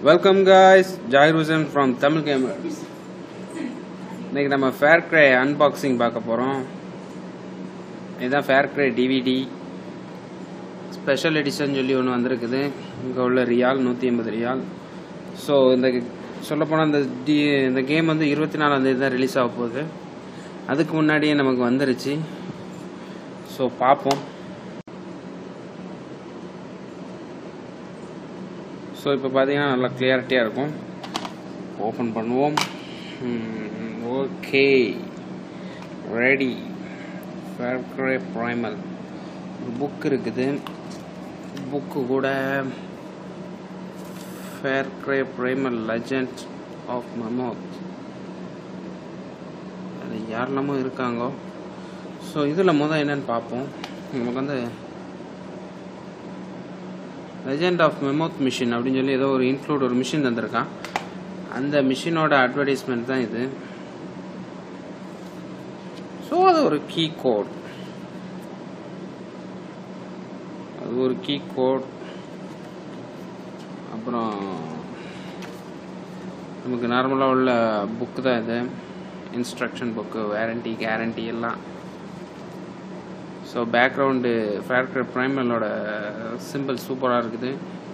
welcome guys Zakir Hussain from Tamil gamers இன்னைக்கு நம்ம Far Cry unboxing பார்க்க போகிறோம் இதுதான் Far Cry DVD special edition சொல்லி ஒன்று வந்திருக்குது இங்கே உள்ள ரியால் நூற்றி எண்பது ரியால் ஸோ இந்த சொல்லப்போனால் இந்த டி இந்த கேம் வந்து இருபத்தி நாலாந்தேதி தான் ரிலீஸ் ஆக போகுது அதுக்கு முன்னாடியே நமக்கு வந்துருச்சு ஸோ பார்ப்போம் ஸோ இப்போ பார்த்தீங்கன்னா நல்லா கிளியாரிட்டியாக இருக்கும் ஓப்பன் பண்ணுவோம் ஓகே ரெடி ஃபேர்க்ரே ப்ரைமல் ஒரு புக் இருக்குது புக்கு கூட Far Cry Primal legend of mammoth அது யாரெல்லாமோ இருக்காங்கோ ஸோ இதில் முதல் என்னன்னு பார்ப்போம் நமக்கு வந்து லெஜெண்ட் ஆஃப் மெமோத் மிஷின் அப்படின்னு சொல்லி ஏதோ ஒரு இன்க்ளூட் ஒரு மிஷின் தந்திருக்கான் அந்த மிஷினோட அட்வர்டைஸ்மெண்ட் தான் இது ஸோ அது ஒரு கீ கோட் அது ஒரு கீ கோட் அப்புறம் நமக்கு நார்மலாக உள்ள புக்கு தான் இது இன்ஸ்ட்ரக்ஷன் புக்கு வேரண்டி கேரண்டி எல்லாம் ஸோ பேக்ரவுண்டு ஃபேக்டர் ப்ரைமலோட சிம்பிள் சூப்பராக இருக்குது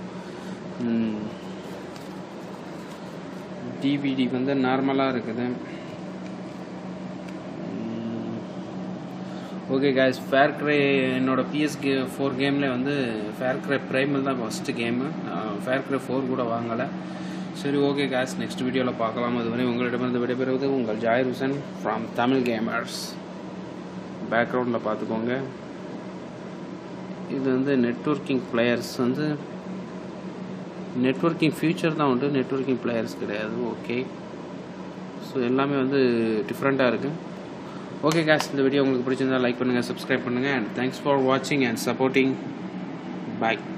டிவிடி வந்து நார்மலாக இருக்குது ஓகே காய்ஸ் ஃபேர்க்ரே என்னோட பிஎஸ் கே ஃபோர் கேமில் வந்து ஃபேர்க்ரே ப்ரைமல் தான் ஃபஸ்ட்டு கேமு ஃபேர்க்ரே ஃபோர் கூட வாங்கலை சரி ஓகே காய்ஸ் நெக்ஸ்ட் வீடியோவில் பார்க்கலாம் அதுவரை உங்களிடமிருந்து விடைபெறுவது உங்கள் ஜாயிர் ஹுசன் ஃப்ரம் தமிழ் கேமர்ஸ் பேக்ரவுண்டில் பார்த்துக்கோங்க இது வந்து நெட்ஒர்க்கிங் பிளேயர்ஸ் வந்து நெட்ஒர்க்கிங் ஃபியூச்சர் தான் உண்டு நெட்ஒர்க்கிங் பிளேயர்ஸ் கிடையாது ஓகே ஸோ எல்லாமே வந்து டிஃப்ரெண்ட்டாக இருக்குது ஓகே கேஸ் இந்த வீடியோ உங்களுக்கு பிடிச்சிருந்தா லைக் பண்ணுங்கள் சப்ஸ்கிரைப் பண்ணுங்கள் அண்ட் தேங்க்ஸ் ஃபார் வாட்சிங் அண்ட் சப்போர்ட்டிங் பாய்